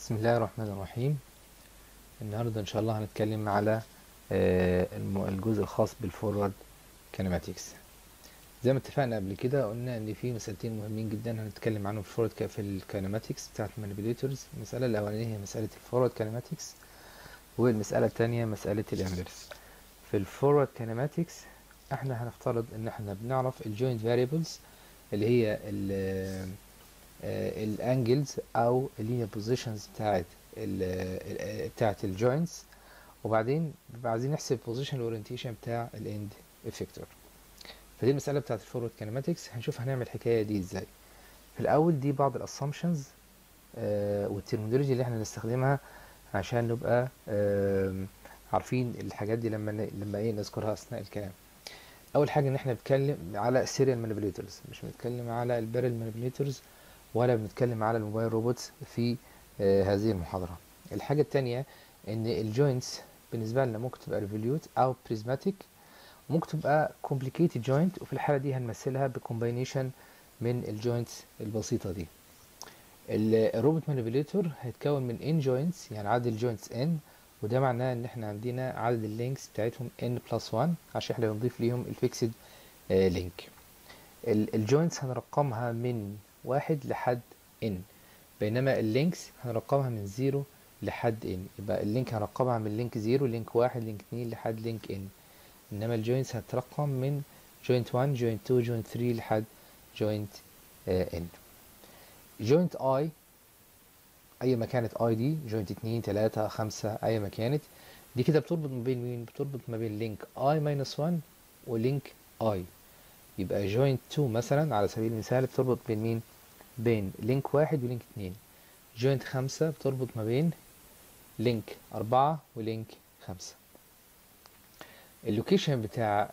بسم الله الرحمن الرحيم النهاردة إن شاء الله هنتكلم على آه، الم- الجزء الخاص بالفورورد كينماتكس زي ما اتفقنا قبل كده قلنا ان في مسألتين مهمين جدا هنتكلم عنهم في الفورورد في الكينماتكس بتاعت المانيبيوليتورز المسألة الأولانية هي مسألة الفورورد كينماتكس والمسألة التانية مسألة الانفرس في الفورورد كينماتكس احنا هنفترض ان احنا بنعرف الجوينت فاريبلز اللي هي ال الانجلز او اللينير بوزيشنز بتاعت ال- ال- بتاعت الجوينتس وبعدين بيبقى عايزين نحسب البوزيشن الاورينتيشن بتاع الاند افكتور فدي المساله بتاعت الفورورد كينماتكس هنشوف هنعمل الحكايه دي ازاي في الاول دي بعض الاسامبشنز والترمينولوجي اللي احنا نستخدمها عشان نبقى آم، عارفين الحاجات دي لما ن- لما ايه نذكرها اثناء الكلام اول حاجه ان احنا بنتكلم على السيريال مانيبيوليتورز مش بنتكلم على البارل مانيبيوليتورز ولا بنتكلم على الموبايل روبوتس في آه، هذه المحاضره الحاجه الثانيه ان الجوينتس بالنسبه لنا ممكن تبقى ريفوليوت او بريزماتيك ممكن تبقى كومبليكيتد جوينت وفي الحاله دي هنمثلها بكومباينيشن من الجوينتس البسيطه دي ال- الروبوت مانيبيوليتور هيتكون من ان جوينتس يعني عدد الجوينتس ان وده معناه ان احنا عندنا عدد اللينكس بتاعتهم ان بلس 1 عشان احنا بنضيف ليهم الفيكسد لينك الجوينتس هنرقمها من واحد لحد ان بينما اللينكس هنرقمها من زيرو لحد ان يبقى اللينك هنرقمها من لينك زيرو لينك واحد لينك اتنين لحد لينك ان انما الجوينتس هترقم من جوينت 1 جوينت 2 جوينت 3 لحد جوينت ان جوينت اي اي ما كانت اي دي جوينت 2 3 5 اي ما كانت دي كده بتربط ما بين مين بتربط ما بين لينك اي ماينس 1 ولينك اي يبقى جوينت 2 مثلا على سبيل المثال بتربط بين مين بين لينك واحد ولينك اتنين جوينت خمسة بتربط ما بين لينك أربعة ولينك خمسة اللوكيشن بتاع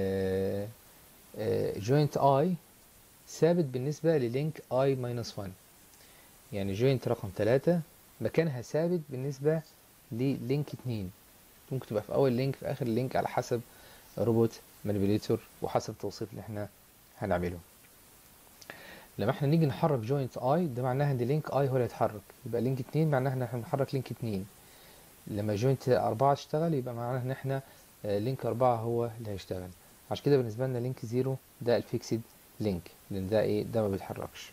الجوينت اي ثابت بالنسبة للينك اي ماينس 1 يعني جوينت رقم ثلاثة مكانها ثابت بالنسبة للينك اتنين ممكن تبقى في أول لينك في آخر لينك على حسب روبوت مانيبيوليتور وحسب التوصيف اللي احنا هنعمله لما احنا نيجي نحرك جوينت اي ده معناها ان لينك اي هو اللي هيتحرك يبقى لينك اتنين معناها ان احنا بنحرك لينك اتنين لما جوينت أربعة تشتغل يبقى معناها ان احنا آه، لينك أربعة هو اللي هيشتغل عشان كده بالنسبة لنا لينك زيرو ده الفيكسد لينك لان ده ايه ده ما بيتحركش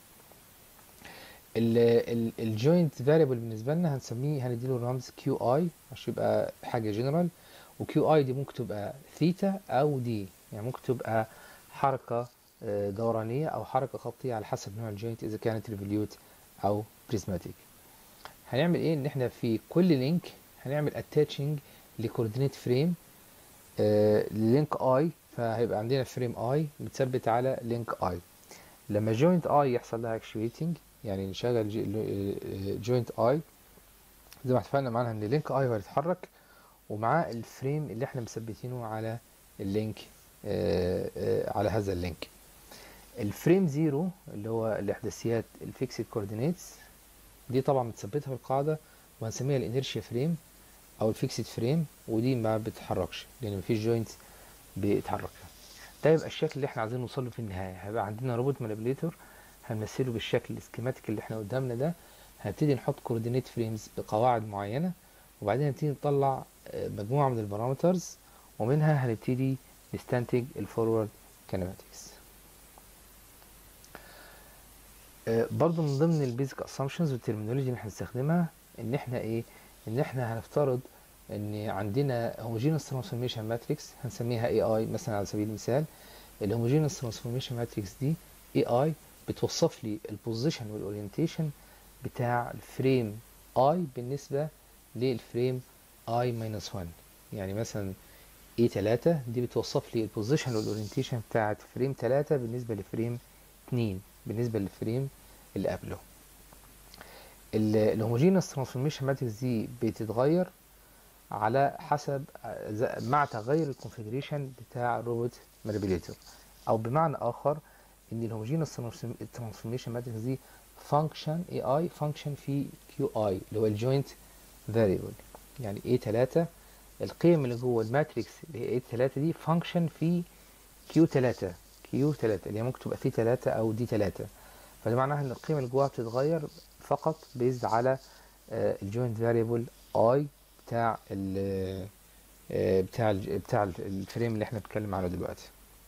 الجوينت فاريبل بالنسبة لنا هنسميه هنديله الرمز كيو اي عشان يبقى حاجة جنرال وكيو اي دي ممكن تبقى ثيتا او دي يعني ممكن تبقى حركة آه، دورانية او حركة خطية على حسب نوع الجوينت اذا كانت ريفوليوت او بريزماتيك هنعمل ايه ان احنا في كل لينك هنعمل اتاتشنج لكوردينيت فريم لينك اي فهيبقى عندنا فريم اي متثبت على لينك اي لما جوينت اي يحصل لها اكشويتنج يعني نشغل جوينت اي زي ما اتفقنا معانا ان لينك اي هو اللي يتحرك ومعاه الفريم اللي احنا مثبتينه على اللينك آه، آه، على هذا اللينك الفريم زيرو اللي هو الاحداثيات الفيكسد كوردينيتس دي طبعا متثبته في القاعده وهنسميها الانيرشيا فريم او الفيكسد فريم ودي ما بتتحركش لان مفيش جوينت بيتحرك ده يبقى الشكل اللي احنا عايزين نوصل له في النهايه هيبقى عندنا روبوت مانيبيوليتور هنمثله بالشكل السكيماتيك اللي احنا قدامنا ده هنبتدي نحط كوردينيت فريمز بقواعد معينه وبعدين هنبتدي نطلع آه، مجموعه من البارامترز ومنها هنبتدي نستنتج الفورورد كينماتكس برضو من ضمن البيزك اسامبشنز والترمينولوجي اللي احنا هنستخدمها ان احنا ايه ان احنا هنفترض ان عندنا هوموجينوس ترانسفورميشن ماتريكس هنسميها اي اي مثلا على سبيل المثال الهوموجينوس ترانسفورميشن ماتريكس دي اي اي بتوصف لي البوزيشن والاورينتيشن بتاع الفريم اي بالنسبه للفريم اي ماينس 1 يعني مثلا اي 3 دي بتوصف لي البوزيشن والاورينتيشن بتاعت فريم 3 بالنسبه لفريم 2 بالنسبه للفريم اللي قبله الهوموجينوس ترانسفورميشن ماتريكس دي بتتغير على حسب ز- مع تغير الكونفيجريشن بتاع الروبوت مانيبيوليتور او بمعنى اخر ان الهوموجينوس ترانسفورميشن ماتريكس دي فانكشن اي اي فانكشن في كيو اي اللي هو الجوينت فاريبل يعني اي 3 القيم اللي جوه الماتريكس اللي هي اي 3 دي فانكشن في كيو 3 كيو 3 اللي هي ممكن تبقى سي 3 او دي 3 فده معناها ان القيمه اللي جواها بتتغير فقط بيزد على الجوينت فاريبل اي بتاع ال بتاع ال بتاع الفريم اللي احنا بنتكلم عنه دلوقتي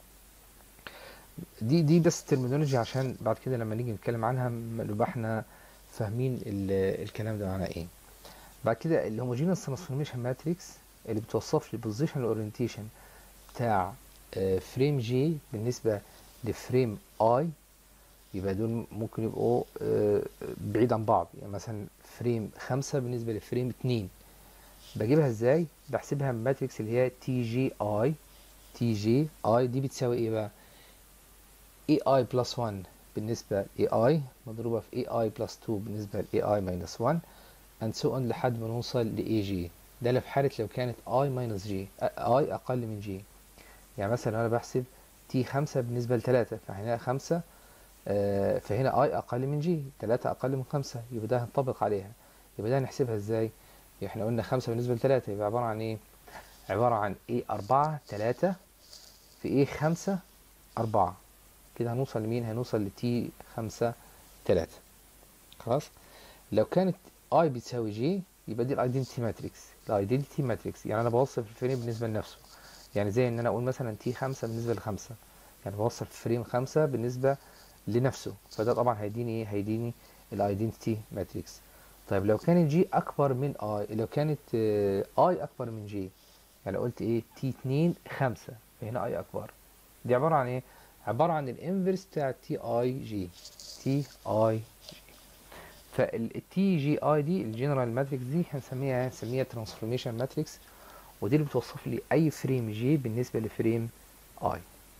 دي دي بس ترمينولوجي عشان بعد كده لما نيجي نتكلم عنها نبقى احنا فاهمين الكلام ده معناه ايه بعد كده الهوموجينوس ترانسفورميشن ماتريكس اللي بتوصف لي البوزيشن اورينتيشن بتاع فريم جي بالنسبه لفريم اي يبقى دول ممكن يبقوا بعيد عن بعض يعني مثلا فريم خمسة بالنسبة لفريم اتنين بجيبها ازاي بحسبها من ماتريكس اللي هي تي جي اي تي جي اي دي بتساوي ايه بقى اي اي بلس 1 بالنسبة ل اي مضروبة في اي اي بلس 2 بالنسبة ل اي ماينس 1 and so on لحد ما نوصل ل اي جي ده لو في حالة لو كانت اي ماينس جي اي اقل من جي يعني مثلا لو انا بحسب تي خمسة بالنسبة لتلاتة فهنا خمسة آه فهنا اي اقل من جي تلاتة اقل من خمسة يبقى ده هنطبق عليها يبقى ده هنحسبها ازاي احنا قلنا خمسة بالنسبة لتلاتة يبقى عبارة عن ايه عبارة عن ايه اربعة تلاتة في ايه خمسة اربعة كده هنوصل لمين هنوصل لتي خمسة تلاتة خلاص لو كانت اي بتساوي جي يبقى دي الايدنتي ماتريكس الايدنتي ماتريكس يعني انا بوصف الفريم بالنسبة لنفسه يعني زي ان انا اقول مثلا تي خمسة بالنسبة لخمسة يعني بوصف فريم خمسة بالنسبة لنفسه فده طبعا هيديني ايه هيديني الايدنتي ماتريكس طيب لو كانت جي اكبر من اي لو كانت اي اكبر من جي يعني لو قلت ايه تي 2 5 فهنا اي اكبر دي عباره عن ايه عباره عن الانفرس بتاع تي اي جي تي اي جي فالتي جي اي دي الجنرال ماتريكس دي هنسميها هنسميها ترانسفورميشن ماتريكس ودي اللي بتوصف لي اي فريم جي بالنسبه لفريم اي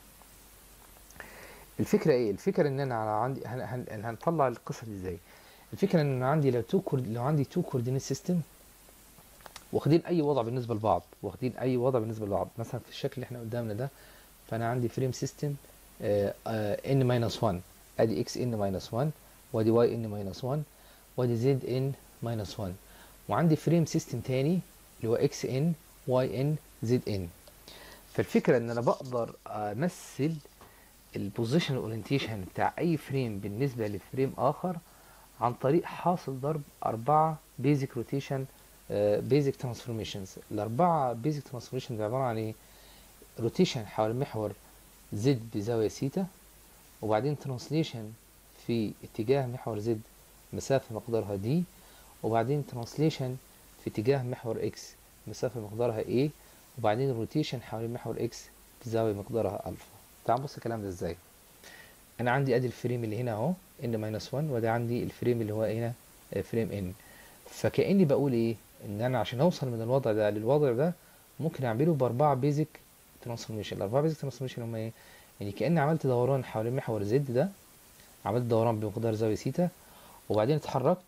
الفكره ايه الفكره ان انا عندي هن هن هنطلع القصه دي ازاي الفكره ان انا عندي لو تو كورد لو عندي تو كوردينيت سيستم واخدين اي وضع بالنسبه لبعض واخدين اي وضع بالنسبه لبعض مثلا في الشكل اللي احنا قدامنا ده فانا عندي فريم سيستم ان ماينس 1 ادي اكس ان ماينس 1 وادي واي ان ماينس 1 وادي زد ان ماينس 1 وعندي فريم سيستم تاني اللي هو اكس ان واي ان زد ان فالفكره ان انا بقدر امثل البوزيشن اورينتيشن بتاع اي فريم بالنسبه لفريم اخر عن طريق حاصل ضرب أربعة بيزك روتيشن بيزك ترانسفورميشنز الأربعة بيزك ترانسفورميشنز عبارة عن إيه؟ روتيشن حول محور زد بزاوية سيتا وبعدين ترانسليشن في اتجاه محور زد مسافة مقدارها دي وبعدين ترانسليشن في اتجاه محور اكس مسافة مقدارها a وبعدين روتيشن حول محور اكس بزاوية مقدارها الفا تعال نبص الكلام ده ازاي انا عندي ادي الفريم اللي هنا اهو ان ماينس 1 وده عندي الفريم اللي هو هنا فريم ان فكاني بقول ايه ان انا عشان اوصل من الوضع ده للوضع ده ممكن اعمله باربعه بيزك ترانسفورميشن الاربعه بيزك ترانسفورميشن هم ايه يعني كاني عملت دوران حول محور زد ده عملت دوران بمقدار زاويه سيتا وبعدين اتحركت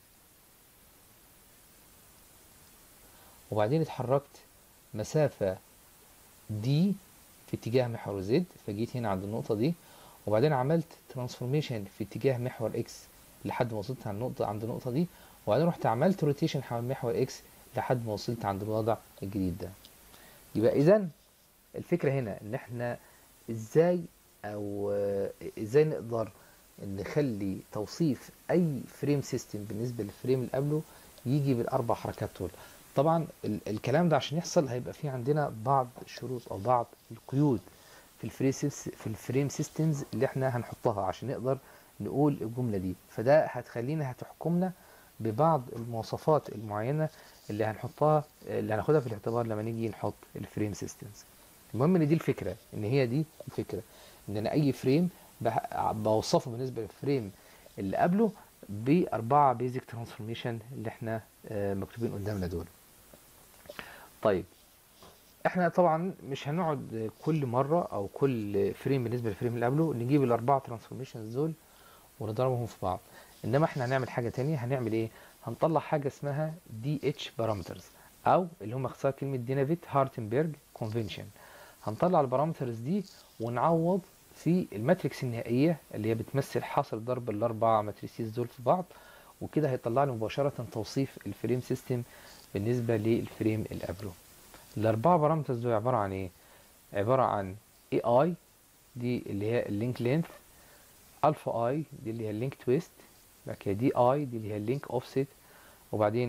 وبعدين اتحركت مسافه دي في اتجاه محور زد فجيت هنا عند النقطه دي وبعدين عملت ترانسفورميشن في اتجاه محور اكس لحد ما وصلت عند النقطه عند النقطه دي وبعدين رحت عملت روتيشن حول محور اكس لحد ما وصلت عند الوضع الجديد ده يبقى اذا الفكره هنا ان احنا ازاي او ازاي نقدر نخلي توصيف اي فريم سيستم بالنسبه للفريم اللي قبله يجي بالاربع حركات دول طبعا الكلام ده عشان يحصل هيبقى في عندنا بعض الشروط او بعض القيود في الفريم في الفريم سيستمز اللي احنا هنحطها عشان نقدر نقول الجمله دي فده هتخلينا هتحكمنا ببعض المواصفات المعينه اللي هنحطها اللي هناخدها في الاعتبار لما نيجي نحط الفريم سيستمز المهم ان دي الفكره ان هي دي الفكره ان انا اي فريم بوصفه بالنسبه للفريم اللي قبله باربعه بيزك ترانسفورميشن اللي احنا مكتوبين قدامنا دول طيب احنا طبعا مش هنقعد كل مره او كل فريم بالنسبه للفريم اللي قبله نجيب الاربعه ترانسفورميشنز دول ونضربهم في بعض انما احنا هنعمل حاجه تانية هنعمل ايه هنطلع حاجه اسمها دي اتش بارامترز او اللي هم اختصار كلمه دينافيت هارتنبرج كونفنشن هنطلع البارامترز دي ونعوض في الماتريكس النهائيه اللي هي بتمثل حاصل ضرب الاربع ماتريسيز دول في بعض وكده هيطلع لي مباشره توصيف الفريم سيستم بالنسبه للفريم اللي قبله الاربعه بارامترز دول عباره عن ايه عباره عن اي اي دي اللي هي اللينك لينث الفا اي دي اللي هي اللينك تويست بعد كده دي اي دي اللي هي اللينك اوفست وبعدين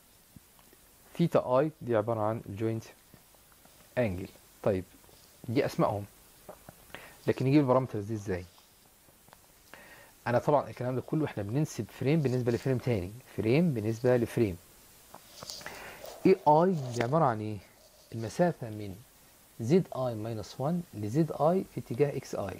ثيتا اي دي عباره عن الجوينت انجل طيب دي اسمائهم لكن نجيب البارامترز دي ازاي انا طبعا الكلام ده كله احنا بننسب فريم بالنسبه لفريم تاني فريم بالنسبه لفريم اي اي دي عباره عن ايه المسافه من زد اي ماينس 1 لزد اي في اتجاه اكس اي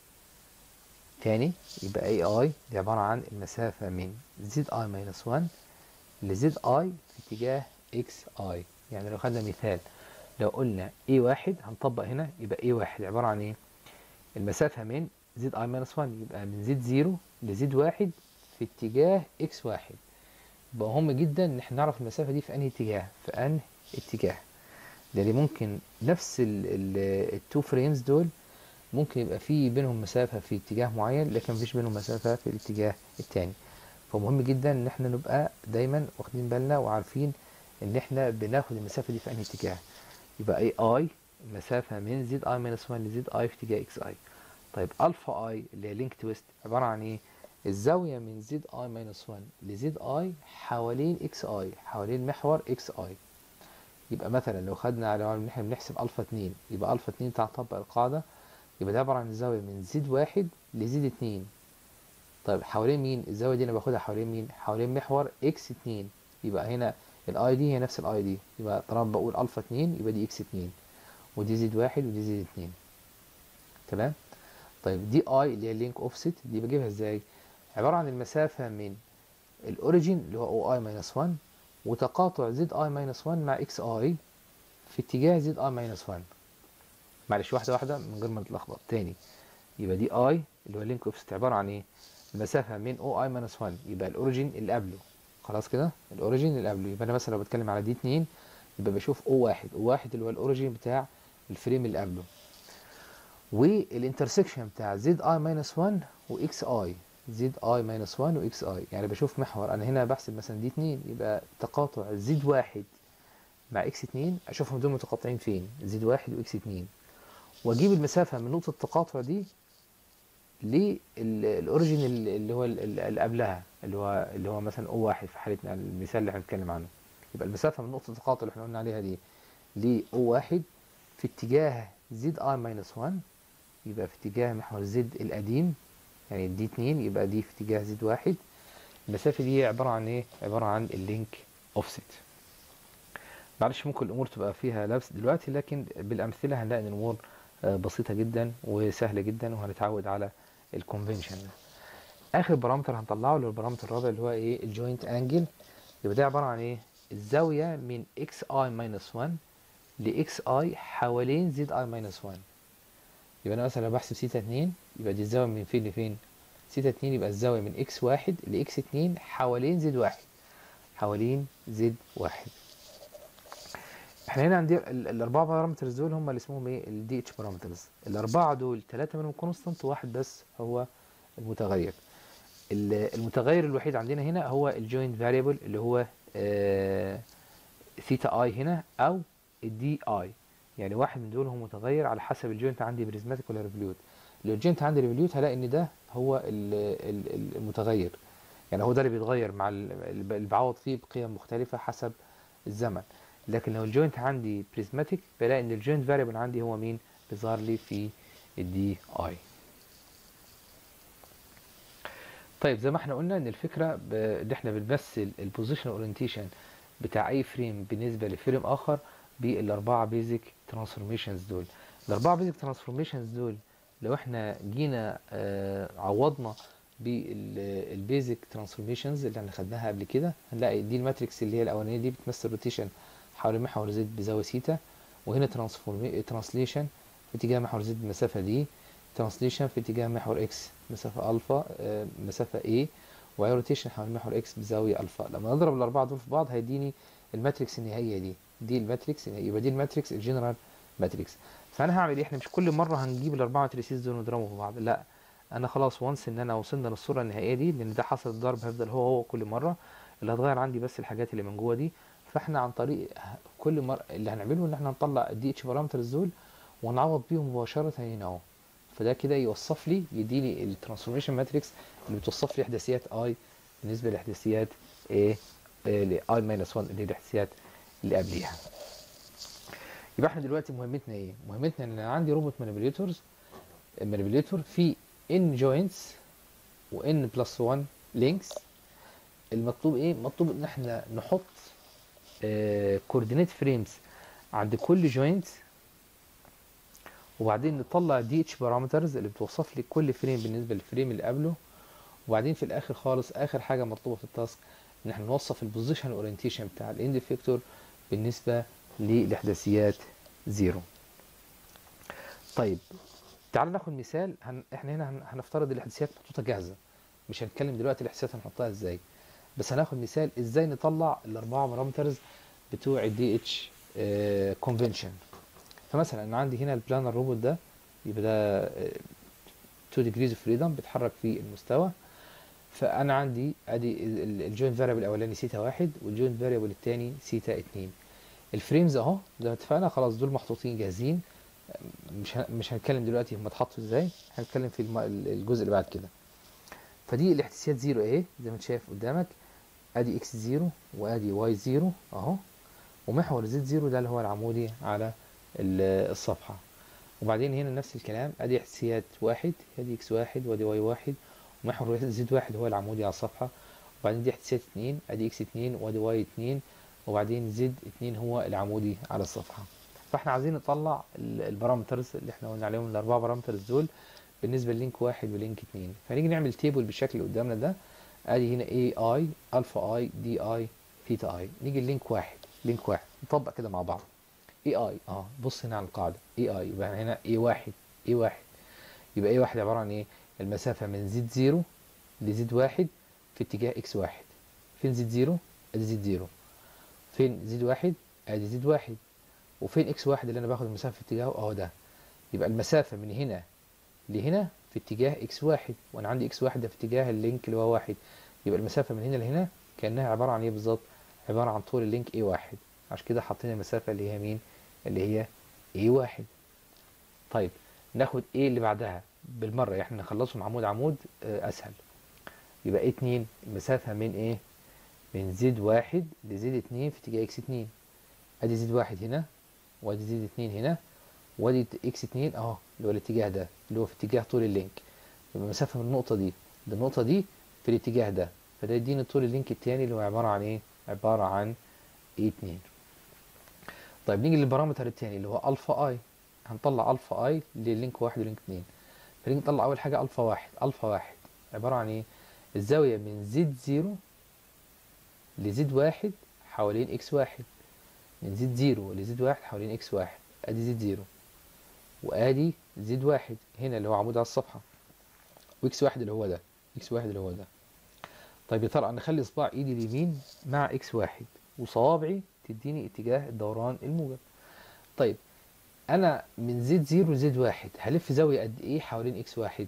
تاني يبقى اي اي دي عباره عن المسافه من زد اي ماينس 1 لزد اي في اتجاه اكس اي يعني لو خدنا مثال لو قلنا اي واحد هنطبق هنا يبقى اي واحد عباره عن ايه المسافه من زد اي ماينس 1 يبقى من زد 0 لزد واحد في اتجاه اكس واحد يبقى مهم جدا ان احنا نعرف المسافه دي في انهي اتجاه في انهي اتجاه ده اللي ممكن نفس التو فريمز دول ممكن يبقى في بينهم مسافه في اتجاه معين لكن مفيش بينهم مسافه في الاتجاه التاني فمهم جدا ان احنا نبقى دايما واخدين بالنا وعارفين ان احنا بناخد المسافه دي في انهي اتجاه يبقى اي اي المسافه من زد اي ماينس 1 لزد اي في اتجاه اكس اي طيب الفا اي اللي هي لينك تويست عباره عن ايه الزاويه من زد اي ماينس 1 لزد اي حوالين اكس اي حوالين محور اكس اي يبقى مثلا لو خدنا لو احنا بنحسب الفا 2 يبقى الفا 2 تعال نطبق القاعده يبقى ده عباره عن الزاويه من زد واحد لزد 2 طيب حوالين مين الزاويه دي انا باخدها حوالين مين حوالين محور اكس 2 يبقى هنا الاي دي هي نفس الاي دي يبقى طالما بقول الفا 2 يبقى دي اكس 2 ودي زد واحد ودي زد 2 تمام طيب دي اي اللي هي اللينك اوفست دي بجيبها ازاي عباره عن المسافه من الاوريجين اللي هو او اي ماينس 1 وتقاطع زد اي ماينس 1 مع اكس اي في اتجاه زد اي ماينس 1 معلش واحده واحده من غير ما نتلخبط تاني يبقى دي اي اللي هو اللينك اوفست عباره عن ايه المسافه من او اي ماينس 1 يبقى الاوريجين اللي قبله خلاص كده الاوريجين اللي قبله يبقى انا مثلا لو بتكلم على دي 2 يبقى بشوف او واحد او واحد اللي هو الاوريجين بتاع الفريم اللي قبله والانترسكشن بتاع زد اي ماينس 1 واكس اي زد اي ماينس 1 واكس اي يعني بشوف محور انا هنا بحسب مثلا دي 2 يبقى تقاطع زد واحد مع اكس 2 اشوفهم دول متقاطعين فين زد واحد واكس 2 واجيب المسافه من نقطه التقاطع دي للاوريجين اللي هو اللي قبلها اللي هو اللي هو مثلا او واحد في حالتنا المثال اللي احنا بنتكلم عنه يبقى المسافه من نقطه التقاطع اللي احنا قلنا عليها دي ل او واحد في اتجاه زد اي ماينس 1 يبقى في اتجاه محور زد القديم يعني دي 2 يبقى دي في اتجاه زد واحد المسافه دي عباره عن ايه عباره عن اللينك اوفست معلش ممكن الامور تبقى فيها لبس دلوقتي لكن بالامثله هنلاقي ان الامور بسيطه جدا وسهله جدا وهنتعود على الكونفنشن اخر بارامتر هنطلعه اللي هو البارامتر الرابع اللي هو ايه الجوينت انجل يبقى ده عباره عن ايه الزاويه من اكس اي ماينس 1 لاكس اي حوالين زد اي ماينس 1 يبقى انا مثلا لو بحسب سيتا 2 يبقى دي الزاويه من فين لفين سيتا 2 يبقى الزاويه من اكس 1 لاكس 2 حوالين زد 1 حوالين زد 1 احنا هنا عندي الاربعه بارامترز دول هم اللي اسمهم ايه الدي اتش بارامترز الاربعه دول ثلاثه منهم كونستانت وواحد بس هو المتغير المتغير الوحيد عندنا هنا هو الجوينت فاريبل اللي هو آه ثيتا اي هنا او الدي اي يعني واحد من دول هو متغير على حسب الجوينت عندي بريزماتيك ولا ريفوليوت لو الجوينت عندي ريفوليوت هلاقي ان ده هو المتغير يعني هو ده اللي بيتغير مع اللي بعوض فيه بقيم مختلفه حسب الزمن لكن لو الجوينت عندي بريزماتيك بلاقي ان الجوينت فاريبل عندي هو مين بيظهر لي في الدي اي طيب زي ما احنا قلنا ان الفكره ان احنا بنمثل البوزيشن اورينتيشن بتاع اي فريم بالنسبه لفريم اخر بالاربعه بيزك ترانسفورميشنز دول الاربعه بيزك ترانسفورميشنز دول لو احنا جينا آه عوضنا بالبيزك ترانسفورميشنز اللي احنا خدناها قبل كده هنلاقي دي الماتريكس اللي هي الاولانيه دي بتمثل روتيشن حول محور زد بزاويه سيتا وهنا ترانسليشن في اتجاه محور زد بالمسافه دي ترانسليشن في اتجاه محور اكس مسافه الفا آه مسافه A وهي روتيشن حول محور اكس بزاويه الفا لما نضرب الاربعه دول في بعض هيديني الماتريكس النهائيه دي دي الماتريكس يبقى دي الماتريكس الجنرال ماتريكس فانا هعمل ايه احنا مش كل مره هنجيب الاربعه ماتريسيز دول ونضربهم في بعض لا انا خلاص وانس ان انا وصلنا للصوره النهائيه دي لان ده حصل الضرب هيفضل هو هو كل مره اللي هتغير عندي بس الحاجات اللي من جوه دي فاحنا عن طريق كل مره اللي هنعمله ان احنا نطلع الدي اتش بارامترز دول ونعوض بيهم مباشره هنا اهو فده كده يوصف لي يديني الترانسفورميشن ماتريكس اللي بتوصف لي احداثيات اي بالنسبه لاحداثيات ايه لاي ماينس 1 اللي هي الاحداثيات اللي قبليها يبقى احنا دلوقتي مهمتنا ايه مهمتنا ان انا عندي روبوت مانيبيوليتورز مانيبيوليتور في ان جوينتس وان بلس 1 لينكس المطلوب ايه مطلوب ان احنا نحط كوردينيت فريمز عند كل جوينت وبعدين نطلع دي اتش بارامترز اللي بتوصف لي كل فريم بالنسبه للفريم اللي قبله وبعدين في الاخر خالص اخر حاجه مطلوبه في التاسك ان احنا نوصف البوزيشن اورينتيشن بتاع الاند افكتور بالنسبه للاحداثيات زيرو طيب تعال ناخد مثال هن... احنا هنا هن... هنفترض الاحداثيات محطوطه جاهزه مش هنتكلم دلوقتي الاحداثيات هنحطها ازاي بس هناخد مثال ازاي نطلع الاربعه بارامترز بتوع الدي اتش كونفنشن فمثلا انا عندي هنا البلانر روبوت ده يبقى ده 2 ديجريز اوف فريدم بيتحرك في المستوى فانا عندي ادي الجوينت فاريبل الاولاني سيتا واحد والجوينت فاريبل الثاني سيتا اتنين الفريمز اهو زي ما اتفقنا خلاص دول محطوطين جاهزين مش مش هنتكلم دلوقتي هم اتحطوا ازاي هنتكلم في الجزء اللي بعد كده فدي الاحداثيات زيرو اهي زي ما انت شايف قدامك ادي اكس زيرو وادي واي زيرو اهو ومحور زد زيرو ده اللي هو العمودي على الصفحة وبعدين هنا نفس الكلام ادي احداثيات واحد ادي اكس واحد وادي واي واحد ومحور زد واحد هو العمودي على الصفحة وبعدين دي احداثيات اتنين ادي اكس اتنين وادي واي اتنين وبعدين زد اتنين هو العمودي على الصفحة فاحنا عايزين نطلع البارامترز اللي احنا قلنا عليهم الاربعة بارامترز دول بالنسبة للينك واحد ولينك اتنين فنيجي نعمل تيبل بالشكل اللي قدامنا ده ادي هنا اي اي الفا اي دي اي ثيتا اي نيجي اللينك واحد لينك واحد نطبق كده مع بعض اي اي اه بص هنا على القاعده اي اي يبقى هنا اي واحد اي واحد يبقى اي واحد عباره عن ايه المسافه من زد زيرو لزد واحد في اتجاه اكس واحد فين زد زيرو ادي زد زيرو فين زد واحد ادي زد واحد وفين اكس واحد اللي انا باخد المسافه في اتجاهه اهو ده يبقى المسافه من هنا لهنا في اتجاه اكس واحد وانا عندي اكس واحد ده في اتجاه اللينك اللي هو واحد يبقى المسافه من هنا لهنا كانها عباره عن ايه بالظبط عباره عن طول اللينك اي واحد عشان كده حاطين المسافه اللي هي مين اللي هي اي واحد طيب ناخد ايه اللي بعدها بالمره احنا نخلصهم عمود عمود اسهل يبقى ايه اتنين المسافه من ايه من زد واحد لزد اتنين في اتجاه اكس اتنين ادي زد واحد هنا وادي زد اتنين هنا وادي اكس اتنين اهو اللي هو الاتجاه ده اللي هو في اتجاه طول اللينك يبقى المسافه من النقطه دي للنقطه دي في الاتجاه ده فده يديني طول اللينك التاني اللي هو عباره عن ايه عباره عن اي اتنين طيب نيجي للبارامتر التاني اللي هو الفا اي هنطلع الفا اي للينك واحد ولينك اتنين فنيجي نطلع اول حاجه الفا واحد الفا واحد عباره عن ايه الزاويه من زد زيرو لزد واحد حوالين اكس واحد من زد زيرو لزد واحد حوالين اكس واحد ادي زد زيرو وادي زد واحد هنا اللي هو عمود على الصفحه واكس واحد اللي هو ده اكس واحد اللي هو ده طيب يا ترى نخلي صباع ايدي اليمين مع اكس واحد وصوابعي تديني اتجاه الدوران الموجب طيب انا من زد زيرو لزد واحد هلف زاوية قد ايه حوالين اكس واحد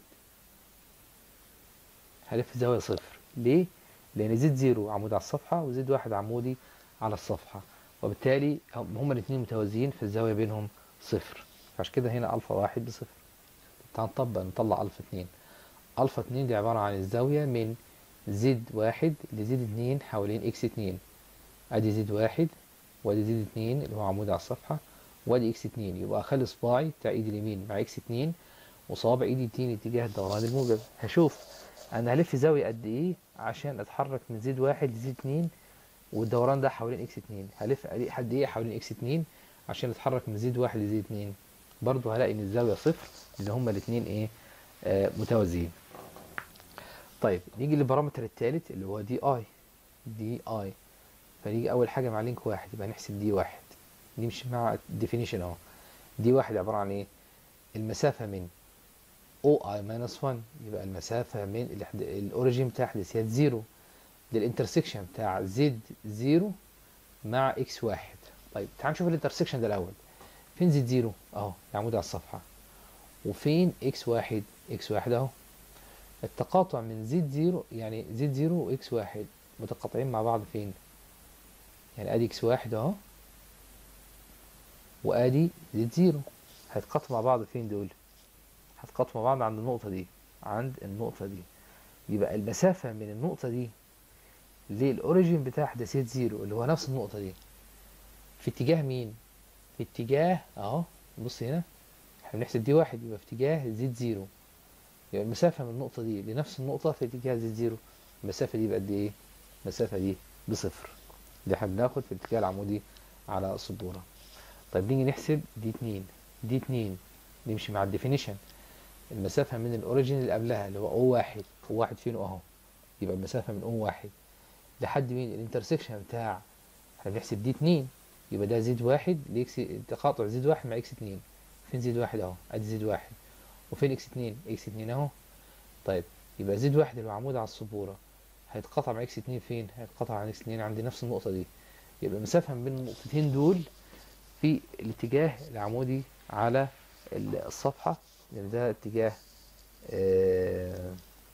هلف زاوية صفر ليه لان زد زيرو عمود على الصفحة وزد واحد عمودي على الصفحة وبالتالي هما الاثنين متوازيين في الزاوية بينهم صفر عشان كده هنا الفا واحد بصفر تعال نطبق نطلع الفا اتنين الفا اتنين دي عبارة عن الزاوية من زد واحد لزد اتنين حوالين اكس اتنين ادي زد واحد وادي زد اتنين اللي هو عمود على الصفحة وادي اكس اتنين يبقى اخلي صباعي بتاع ايدي اليمين مع اكس اتنين وصابع ايدي التاني اتجاه الدوران الموجب هشوف انا هلف زاوية قد ايه عشان اتحرك من زد واحد لزد اتنين والدوران ده حوالين اكس اتنين هلف قد ايه حوالين اكس اتنين عشان اتحرك من زد واحد لزد اتنين برضو هلاقي ان الزاوية صفر اللي هما الاتنين ايه آه متوازيين طيب نيجي للبارامتر الثالث اللي هو دي اي دي اي فنيجي اول حاجه مع لينك واحد يبقى نحسب دي واحد نمشي مع الديفينيشن اهو دي واحد عباره عن ايه المسافه من او اي ماينس 1 يبقى المسافه من الاوريجين بتاع احداثيات زيرو للانترسكشن بتاع زد زيرو مع اكس واحد طيب تعال نشوف الانترسكشن ده الاول فين زد زيرو اهو العمود على الصفحه وفين اكس واحد اكس واحد اهو التقاطع من زد زيرو يعني زد زيرو واكس واحد متقاطعين مع بعض فين يعني ادي اكس واحد اهو وادي زد زيرو هيتقاطعوا مع بعض فين دول هيتقاطعوا مع بعض عند النقطة دي عند النقطة دي يبقى المسافة من النقطة دي للاوريجين بتاع حداثيه زيرو اللي هو نفس النقطه دي في اتجاه مين في اتجاه اهو بص هنا احنا بنحسب دي واحد يبقى في اتجاه زد زيرو يبقى المسافه من النقطه دي لنفس النقطه في اتجاه زد زيرو المسافه دي بقد ايه المسافه دي بصفر دي احنا بناخد في الاتجاه العمودي على السبوره طيب نيجي نحسب دي اتنين دي اتنين نمشي مع الديفينيشن المسافة من الأوريجين اللي قبلها اللي هو أو واحد أو واحد فين أهو يبقى المسافة من أو واحد لحد مين الانترسكشن بتاع احنا بنحسب دي اتنين يبقى ده زد واحد لإكس تقاطع زد واحد مع إكس اتنين فين زد واحد أهو أدي زد واحد وفين إكس اتنين إكس اتنين أهو طيب يبقى زد واحد اللي هو عمود على السبورة هيتقاطع مع إكس اتنين فين؟ هيتقاطع مع إكس اتنين عند نفس النقطة دي يبقى المسافة ما بين النقطتين دول في الاتجاه العمودي على الصفحة لأن ده اتجاه آه،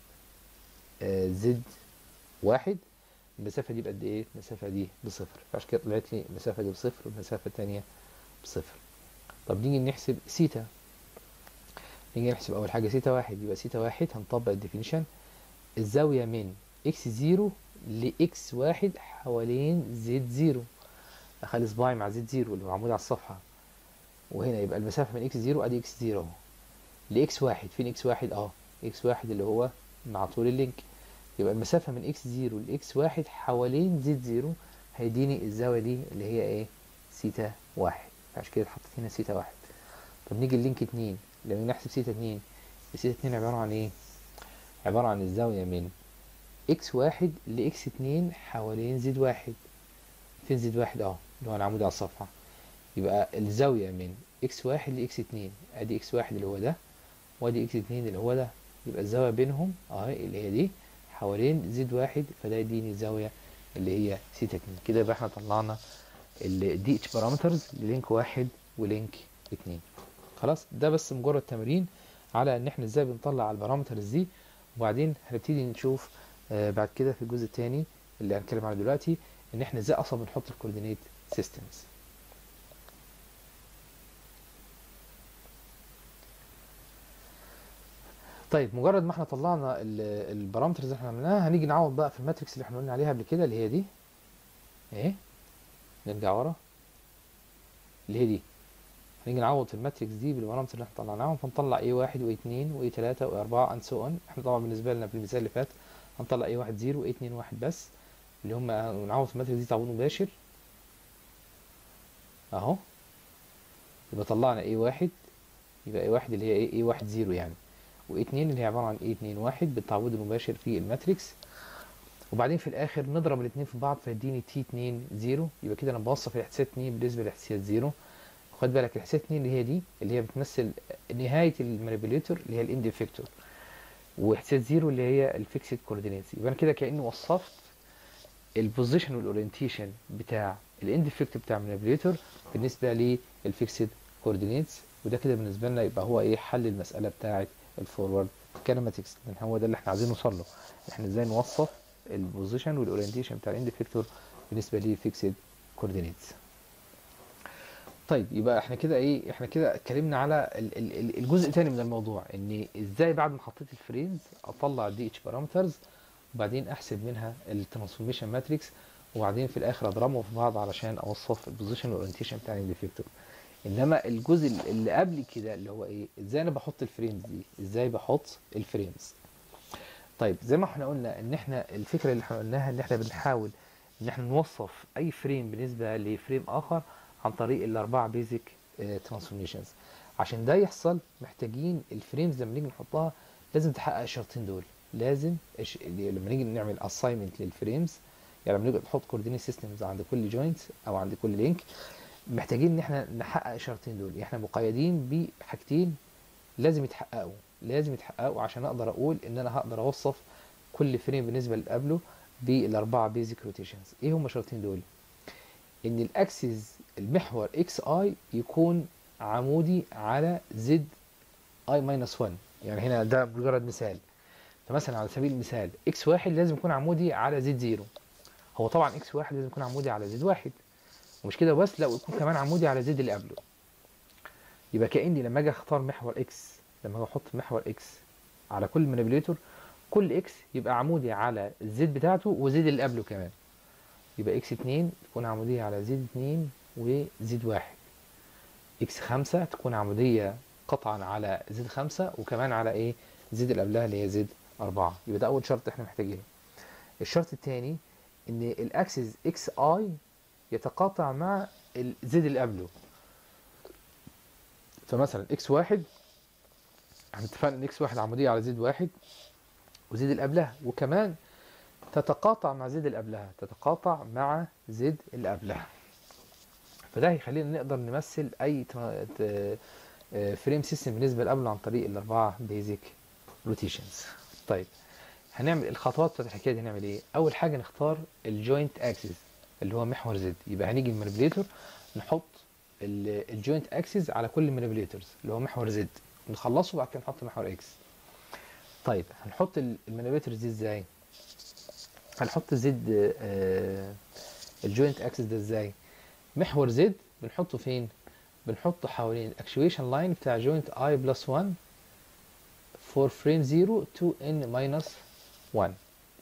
آه، زد واحد المسافة دي بقد ايه؟ المسافة دي بصفر فعشان كده طلعت لي المسافة دي بصفر والمسافة التانية بصفر طب نيجي نحسب سيتا نيجي نحسب أول حاجة سيتا واحد يبقى سيتا واحد هنطبق الديفينيشن الزاوية من اكس زيرو لاكس واحد حوالين زد زيرو اخلي صباعي مع زد زيرو اللي هو عمود على الصفحة وهنا يبقى المسافة من اكس زيرو ادي اكس زيرو اهو لاكس واحد فين اكس واحد اه اكس واحد اللي هو مع طول اللينك يبقى المسافة من اكس زيرو لاكس واحد حوالين زد زيرو هيديني الزاوية دي اللي هي ايه سيتا واحد عشان كده اتحطت هنا سيتا واحد طب نيجي اللينك اتنين لما نحسب سيتا اتنين السيتا اتنين عبارة عن ايه عبارة عن الزاوية من اكس واحد لاكس اتنين حوالين زد واحد فين زد واحد اه اللي هو العمود على الصفحة يبقى الزاوية من اكس واحد لاكس اتنين ادي اكس واحد اللي هو ده وادي اكس اتنين اللي هو ده يبقى الزاوية بينهم اهي اللي هي دي حوالين زد واحد فده يديني الزاوية اللي هي سيتا اتنين كده يبقى احنا طلعنا الدي اتش بارامترز للينك واحد ولينك اتنين خلاص ده بس مجرد تمرين على ان احنا ازاي بنطلع البارامترز دي وبعدين هنبتدي نشوف آه بعد كده في الجزء الثاني اللي هنتكلم عنه دلوقتي ان احنا ازاي اصلا بنحط الكوردينيت سيستمز طيب مجرد ما احنا طلعنا البارامترز اللي احنا عملناها هنيجي نعوض بقى في الماتريكس اللي احنا قلنا عليها قبل كده اللي هي دي اهي نرجع ورا اللي هي دي هنيجي نعوض في الماتريكس دي بالبارامتر اللي احنا طلعناهم فنطلع اي واحد واي اتنين واي تلاتة واي اربعة اند سو اون احنا طبعا بالنسبة لنا في المثال اللي فات هنطلع اي واحد زيرو واي اتنين واحد بس اللي هم نعوض في الماتريكس دي تعويض مباشر اهو يبقى طلعنا اي واحد يبقى اي واحد اللي هي ايه اي واحد زيرو يعني واي اتنين اللي هي عبارة عن اي اتنين واحد بالتعويض المباشر في الماتريكس وبعدين في الاخر نضرب الاثنين في بعض فيديني تي 2 0 يبقى كده انا بوصف الاحتساب 2 بالنسبه لاحتساب 0 خد بالك الاحتساب 2 اللي هي دي اللي هي بتمثل نهايه المانيبيوليتور اللي هي الاند افكتور واحتساب 0 اللي هي الفيكسد كوردينيتس يبقى انا كده كاني وصفت البوزيشن والاورينتيشن بتاع الاند افكتور بتاع المانيبيوليتور بالنسبه للفيكسد كوردينيتس وده كده بالنسبه لنا يبقى هو ايه حل المساله بتاعه الفورورد كينماتكس لان هو ده اللي احنا عايزين نوصل له احنا ازاي نوصف البوزيشن والاورينتيشن بتاع الاند افكتور بالنسبه للفيكسد كوردينيتس طيب يبقى احنا كده ايه احنا كده اتكلمنا على ال ال الجزء الثاني من الموضوع ان ازاي بعد ما حطيت الفريمز اطلع الدي اتش بارامترز وبعدين احسب منها الترانسفورميشن ماتريكس وبعدين في الاخر اضربهم في بعض علشان اوصف البوزيشن والاورينتيشن بتاع الاند افكتور انما الجزء اللي قبل كده اللي هو ايه ازاي انا بحط الفريمز دي ازاي بحط الفريمز طيب زي ما احنا قلنا ان احنا الفكره اللي احنا قلناها ان احنا بنحاول ان احنا نوصف اي فريم بالنسبه لفريم اخر عن طريق الاربعه بيزك ترانسفورميشنز عشان ده يحصل محتاجين الفريمز لما نيجي نحطها لازم تحقق الشرطين دول لازم إش... لما نيجي نعمل اساينمنت للفريمز يعني لما نيجي نحط كوردينيت سيستمز عند كل جوينت او عند كل لينك محتاجين ان احنا نحقق الشرطين دول احنا مقيدين بحاجتين لازم يتحققوا لازم يتحققوا عشان اقدر اقول ان انا هقدر اوصف كل فريم بالنسبه اللي قبله بالاربعه بيزك روتيشنز ايه هم الشرطين دول ان الاكسس المحور اكس اي يكون عمودي على زد اي ماينس 1 يعني هنا ده مجرد مثال فمثلا على سبيل المثال اكس واحد لازم يكون عمودي على زد زيرو هو طبعا اكس واحد لازم يكون عمودي على زد واحد ومش كده بس لا ويكون كمان عمودي على زد اللي قبله يبقى كاني لما اجي اختار محور اكس لما اجي احط محور اكس على كل مانيبيوليتور كل اكس يبقى عمودي على الزد بتاعته وزد اللي قبله كمان يبقى اكس 2 تكون عمودية على زد 2 وزد 1 اكس 5 تكون عمودية قطعا على زد 5 وكمان على ايه زد اللي قبلها اللي هي زد 4 يبقى ده اول شرط احنا محتاجينه الشرط الثاني ان الاكسس اكس اي يتقاطع مع الزد اللي قبله فمثلا اكس واحد احنا اتفقنا ان اكس واحد عمودية على زد واحد وزد اللي قبلها وكمان تتقاطع مع زد اللي قبلها تتقاطع مع زد اللي قبلها فده هيخلينا نقدر نمثل اي فريم سيستم بالنسبه لقبله عن طريق الاربعه بيزك روتيشنز طيب هنعمل الخطوات بتاعت الحكايه دي هنعمل ايه اول حاجه نختار الجوينت اكسس اللي هو محور زد يبقى هنيجي المانيبيليتور نحط الجوينت اكسس على كل المانيبيليتورز اللي هو محور زد نخلصه وبعد كده نحط محور اكس طيب هنحط المانيبيليتورز دي ازاي هنحط زد آه الجوينت اكسس ده ازاي محور زد بنحطه فين بنحطه حوالين الاكشويشن لاين بتاع جوينت اي بلس 1 for frame 0 to n minus 1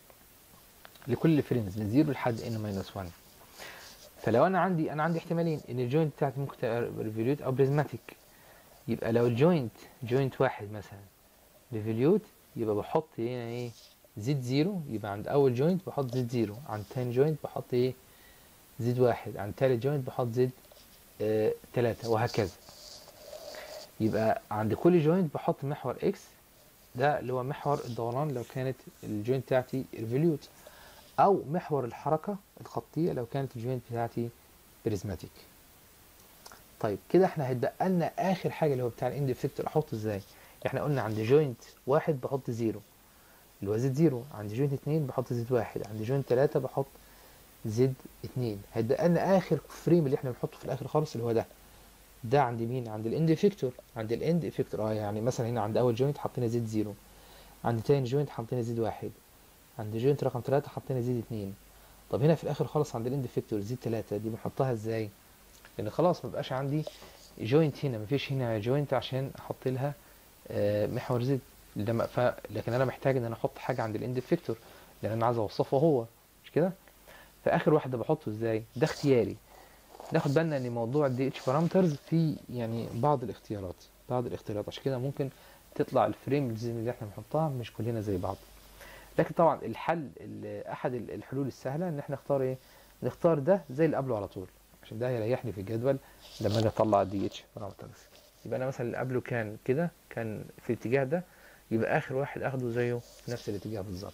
لكل فريمز من 0 لحد n minus 1 فلو انا عندي انا عندي احتمالين ان الجوينت بتاعتي ممكن تبقى ريفوليوت او بريزماتيك يبقى لو الجوينت جوينت واحد مثلا ريفوليوت يبقى بحط هنا ايه زد زيرو يبقى عند اول جوينت بحط زد زيرو عند تاني جوينت بحط ايه زد واحد عند تالت جوينت بحط زد آه تلاتة وهكذا يبقى عند كل جوينت بحط محور اكس ده اللي هو محور الدوران لو كانت الجوينت بتاعتي ريفوليوت او محور الحركة الخطية لو كانت الجوينت بتاعتي بريزماتيك طيب كده احنا هيتبقى لنا اخر حاجة اللي هو بتاع الاند افكتور احطه ازاي احنا قلنا عند جوينت واحد بحط زيرو اللي هو زد زيرو عند جوينت اتنين بحط زد واحد عند جوينت تلاتة بحط زد اتنين هيتبقى لنا اخر فريم اللي احنا بنحطه في الاخر خالص اللي هو ده ده عند مين عند الاند افكتور عند الاند افكتور اه يعني مثلا هنا عند اول جوينت حطينا زد زيرو عند تاني جوينت حطينا زد واحد عند جوينت رقم تلاتة حطينا زد اتنين طب هنا في الاخر خالص عند الاند افكتور زد تلاتة دي بنحطها ازاي لان خلاص ما بقاش عندي جوينت هنا مفيش هنا جوينت عشان احط لها آه محور زد لما ف... لكن انا محتاج ان انا احط حاجه عند الاند افكتور لان انا عايز اوصفه هو مش كده فاخر واحد ده بحطه ازاي ده اختياري ناخد بالنا ان موضوع الدي اتش بارامترز في يعني بعض الاختيارات بعض الاختيارات عشان كده ممكن تطلع الفريم اللي احنا بنحطها مش كلنا زي بعض لكن طبعا الحل احد الحلول السهله ان احنا نختار ايه نختار ده زي اللي قبله على طول عشان ده هيريحني في الجدول لما اجي اطلع الدي اتش بارامترز يبقى انا مثلا اللي قبله كان كده كان في الاتجاه ده يبقى اخر واحد اخده زيه في نفس الاتجاه بالظبط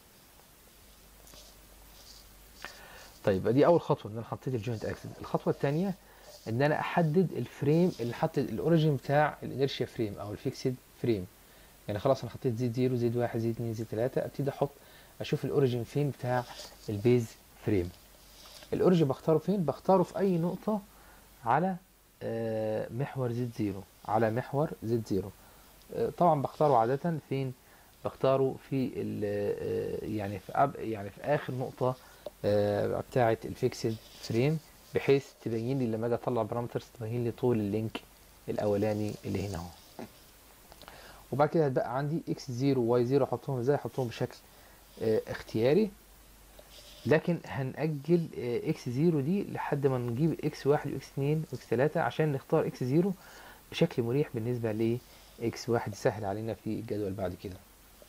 طيب دي اول خطوه ان انا حطيت الجوينت اكسس الخطوه الثانيه ان انا احدد الفريم اللي حط الاوريجين بتاع الانيرشيا فريم او الفيكسد فريم يعني خلاص انا حطيت زد 0 زد 1 زد 2 زد 3 ابتدي احط اشوف الاوريجين فين بتاع البيز فريم الاوريجين بختاره فين بختاره في اي نقطه على محور زد 0 على محور زد 0 طبعا بختاره عادة فين بختاره في يعني في أب يعني في اخر نقطة بتاعة الفيكسد فريم بحيث تبين لي لما اجي اطلع بارامترز تبين لي طول اللينك الاولاني اللي هنا اهو وبعد كده هتبقى عندي اكس 0 واي 0 احطهم ازاي احطهم بشكل اختياري لكن هنأجل اكس 0 دي لحد ما نجيب اكس 1 واكس 2 واكس 3 عشان نختار اكس 0 بشكل مريح بالنسبة ل اكس 1 يسهل علينا في الجدول بعد كده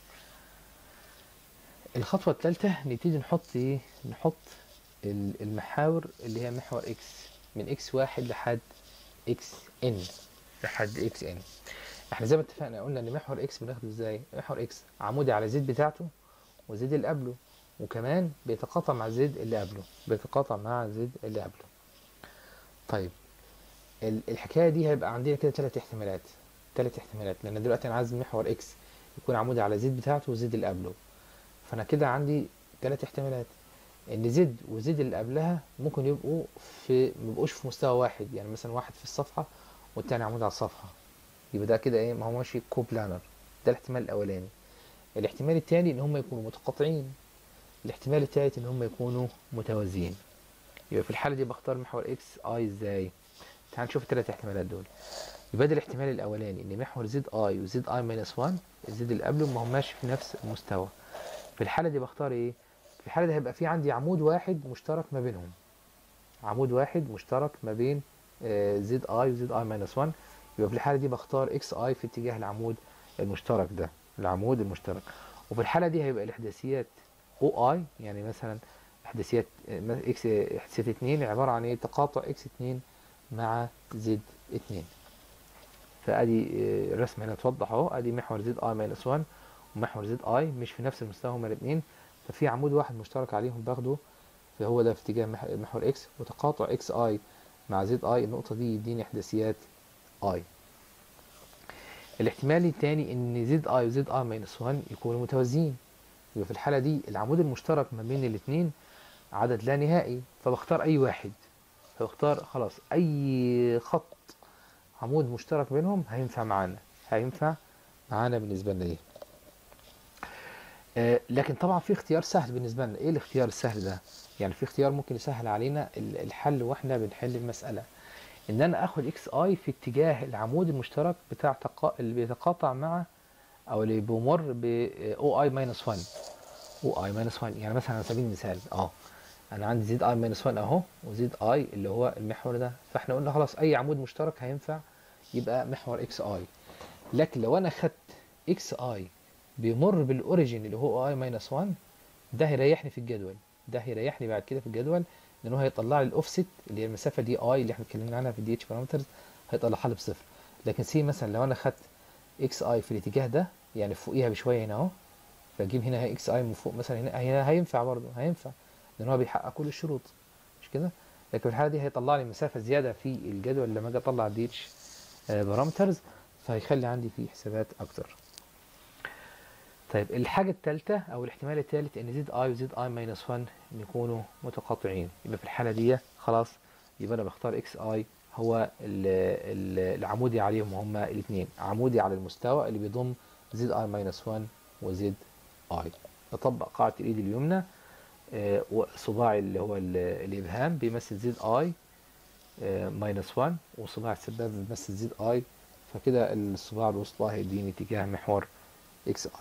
الخطوة الثالثة نبتدي نحط ايه نحط المحاور اللي هي محور اكس من اكس واحد لحد اكس ان لحد اكس ان احنا زي ما اتفقنا قلنا ان محور اكس بناخده ازاي محور اكس عمودي على زد بتاعته وزد اللي قبله وكمان بيتقاطع مع زد اللي قبله بيتقاطع مع زد اللي قبله طيب الحكايه دي هيبقى عندنا كده ثلاث احتمالات ثلاث احتمالات لان دلوقتي انا عايز محور اكس يكون عمودي على زد بتاعته وزد اللي قبله فانا كده عندي ثلاث احتمالات ان زد وزد اللي قبلها ممكن يبقوا في ما يبقوش في مستوى واحد يعني مثلا واحد في الصفحه والتاني عمود على الصفحه يبقى ده كده ايه ما هو ماشي كوبلانر ده الاحتمال الاولاني الاحتمال الثاني ان هم يكونوا متقاطعين الاحتمال الثالث ان هم يكونوا متوازيين يبقى في الحاله دي بختار محور اكس اي ازاي تعال نشوف الثلاث احتمالات دول يبقى ده الاحتمال الاولاني ان محور زد اي وزد اي ماينس 1 الزد اللي قبله ما هماش في نفس المستوى في الحاله دي بختار ايه في الحاله دي هيبقى في عندي عمود واحد مشترك ما بينهم عمود واحد مشترك ما بين زد اي وزد اي ماينس 1 يبقى في الحاله دي بختار اكس اي في اتجاه العمود المشترك ده العمود المشترك وفي الحاله دي هيبقى الاحداثيات او اي يعني مثلا احداثيات اكس احداثيات 2 عباره عن ايه تقاطع اكس 2 مع زد 2 فادي آه، الرسمه هنا توضح اهو ادي محور زد اي ماينس 1 ومحور زد اي مش في نفس المستوى هما الاثنين ففي عمود واحد مشترك عليهم باخده فهو ده في اتجاه مح- محور اكس وتقاطع اكس اي مع زد اي النقطه دي يديني احداثيات اي الاحتمال الثاني ان زد اي وزد اي ماينس 1 يكونوا متوازيين يبقى في الحاله دي العمود المشترك ما بين الاثنين عدد لا نهائي فبختار اي واحد فبختار خلاص اي خط عمود مشترك بينهم هينفع معانا هينفع معانا بالنسبه لنا ايه آه لكن طبعا في اختيار سهل بالنسبه لنا ايه الاختيار السهل ده يعني في اختيار ممكن يسهل علينا ال- الحل واحنا بنحل المساله ان انا اخد اكس اي في اتجاه العمود المشترك بتاع تقا... اللي بيتقاطع مع او اللي بيمر ب او اي ماينس 1 او اي ماينس 1 يعني مثلا على سبيل المثال اه انا عندي زد اي ماينس 1 اهو وزد اي اللي هو المحور ده فاحنا قلنا خلاص اي عمود مشترك هينفع يبقى محور اكس اي لكن لو انا خدت اكس اي بيمر بالاوريجين اللي هو اي ماينس 1 ده هيريحني في الجدول ده هيريحني بعد كده في الجدول لان هو هيطلع لي الاوفست اللي هي المسافه دي اي اللي احنا اتكلمنا عنها في الدي اتش بارامترز هيطلعها لي بصفر لكن سي مثلا لو انا خدت اكس اي في الاتجاه ده يعني فوقيها بشويه هنا اهو فاجيب هنا اكس اي من فوق مثلا هنا هنا هينفع برضه هينفع لان هو بيحقق كل الشروط مش كده لكن في الحاله دي هيطلع لي مسافه زياده في الجدول لما اجي اطلع الدي اتش بارامترز فهيخلي عندي فيه حسابات اكتر طيب الحاجة الثالثة أو الاحتمال الثالث إن زد أي وزد أي ماينس 1 يكونوا متقاطعين يبقى في الحالة دي خلاص يبقى أنا بختار إكس أي هو ال ال العمودي عليهم هما الاثنين عمودي على المستوى اللي بيضم زد أي ماينس 1 وزد أي أطبق قاعدة الإيد اليمنى آه، وصباعي اللي هو ال- الإبهام بيمثل زد أي ماينس 1 وصباع السبابة بيمثل زد أي فكده الصباع الوسطى هيديني اتجاه محور إكس أي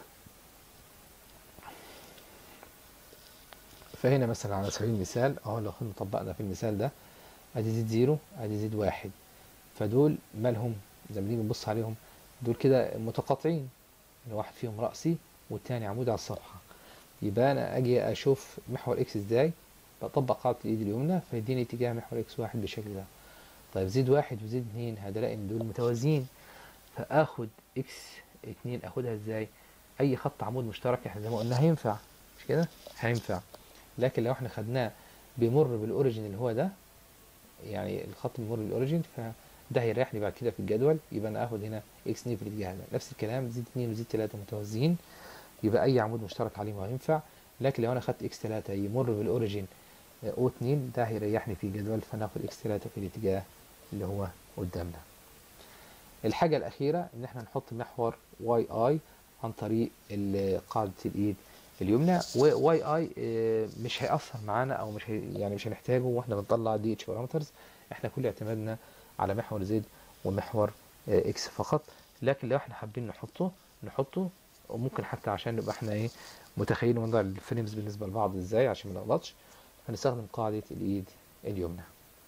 فهنا مثلا على سبيل المثال اهو لو كنا طبقنا في المثال ده ادي زد زيرو ادي زد واحد فدول مالهم زي ما نيجي نبص عليهم دول كده متقاطعين ان واحد فيهم رأسي والتاني عمود على الصفحة يبقى انا اجي اشوف محور اكس ازاي بطبق قاعدة الايد اليمنى فيديني اتجاه محور اكس واحد بالشكل ده طيب زد واحد وزد اتنين هلاقي ان دول متوازيين فاخد اكس اتنين اخدها ازاي اي خط عمود مشترك احنا زي ما قلنا هينفع مش كده هينفع لكن لو احنا خدناه بيمر بالاوريجين اللي هو ده يعني الخط بيمر بالاوريجين فده هيريحني بعد كده في الجدول يبقى انا اخد هنا اكس 2 في الاتجاه ده نفس الكلام زد 2 وزد 3 متوازيين يبقى اي عمود مشترك عليهم هينفع لكن لو انا خدت اكس 3 يمر بالاوريجين او 2 ده هيريحني في الجدول فناخد اكس 3 في الاتجاه اللي هو قدامنا الحاجة الأخيرة إن إحنا نحط محور واي اي عن طريق ال- قاعدة الإيد اليمنى وواي اي مش هيأثر معانا أو مش هي يعني مش هنحتاجه واحنا بنطلع دي اتش بارامترز إحنا كل اعتمادنا على محور زد ومحور آه، اكس فقط لكن لو إحنا حابين نحطه نحطه وممكن حتى عشان نبقى إحنا إيه متخيلين ونضع الفريمز بالنسبة لبعض إزاي عشان ما نغلطش هنستخدم قاعدة الإيد اليمنى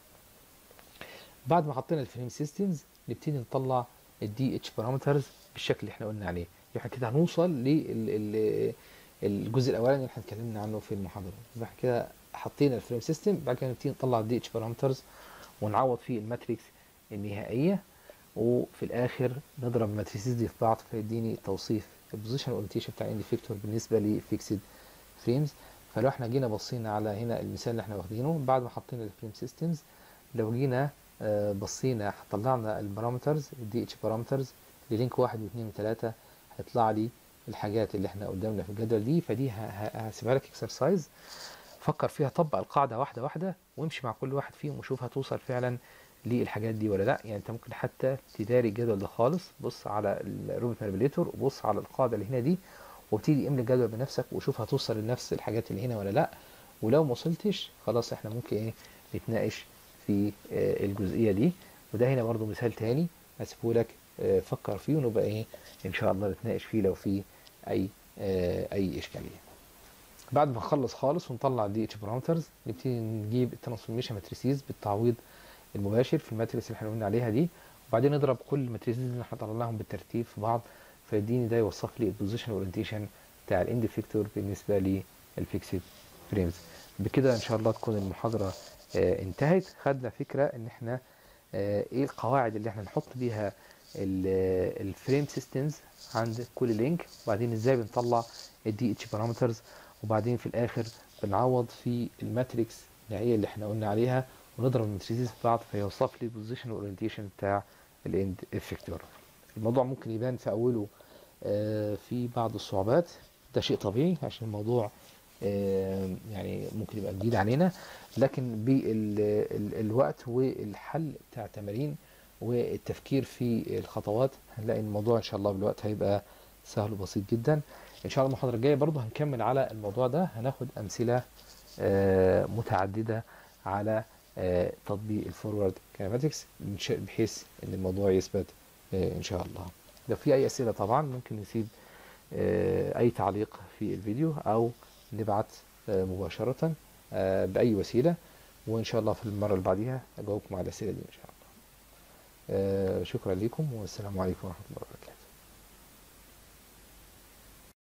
بعد ما حطينا الفريم سيستمز نبتدي نطلع الدي اتش بارامترز بالشكل اللي احنا قلنا عليه احنا كده هنوصل للجزء الاولاني اللي احنا اتكلمنا عنه في المحاضره يبقى احنا كده حطينا الفريم سيستم بعد كده نبتدي نطلع الدي اتش بارامترز ونعوض فيه الماتريكس النهائيه وفي الاخر نضرب الماتريسز دي في بعض فيديني توصيف البوزيشن اورينتيشن بتاع اندي فيكتور بالنسبه لفيكسد فريمز فلو احنا جينا بصينا على هنا المثال اللي احنا واخدينه بعد ما حطينا الفريم سيستمز لو جينا آه، بصينا طلعنا البارامترز الدي اتش بارامترز للينك واحد واثنين وثلاثة هيطلع لي الحاجات اللي احنا قدامنا في الجدول دي فدي ه- ه- هسيبها لك اكسرسايز فكر فيها طبق القاعدة واحدة واحدة وامشي مع كل واحد فيهم وشوف هتوصل فعلا للحاجات دي ولا لا يعني انت ممكن حتى تداري الجدول ده خالص بص على الروبوت مانيبيليتور وبص على القاعدة اللي هنا دي وابتدي املي الجدول بنفسك وشوف هتوصل لنفس الحاجات اللي هنا ولا لا ولو ما وصلتش خلاص احنا ممكن ايه نتناقش في آه، الجزئية دي وده هنا برضو مثال تاني هسيبه لك آه، فكر فيه ونبقى ايه ان شاء الله نتناقش فيه لو في اي آه، اي اشكاليه بعد ما نخلص خالص ونطلع دي اتش بارامترز نبتدي نجيب الترانسفورميشن ماتريسيز بالتعويض المباشر في الماتريس اللي احنا قلنا عليها دي وبعدين نضرب كل الماتريسيز اللي احنا طلعناهم بالترتيب في بعض فيديني ده يوصف لي البوزيشن اورينتيشن بتاع الاند فيكتور بالنسبه للفيكسد فريمز بكده ان شاء الله تكون المحاضره آه انتهت خدنا فكره ان احنا آه ايه القواعد اللي احنا نحط بيها الفريم سيستمز عند كل لينك وبعدين ازاي بنطلع الدي اتش بارامترز وبعدين في الاخر بنعوض في الماتريكس النهائيه اللي احنا قلنا عليها ونضرب الماتريسيز في بعض فيوصف لي البوزيشن اورينتيشن بتاع الاند افكتور الموضوع ممكن يبان في اوله آه في بعض الصعوبات ده شيء طبيعي عشان الموضوع آه يعني ممكن يبقى جديد علينا لكن بالوقت والحل بتاع التمارين والتفكير في الخطوات هنلاقي الموضوع ان شاء الله بالوقت هيبقى سهل وبسيط جدا ان شاء الله المحاضره الجايه برضه هنكمل على الموضوع ده هناخد امثله آه متعدده على آه تطبيق الفورورد كينماتكس بحيث ان الموضوع يثبت آه ان شاء الله لو في اي اسئله طبعا ممكن نسيب اي تعليق في الفيديو او نبعت مباشره باي وسيله وان شاء الله في المره اللي بعديها اجاوبكم على الاسئله دي ان شاء الله شكرا لكم والسلام عليكم ورحمه الله وبركاته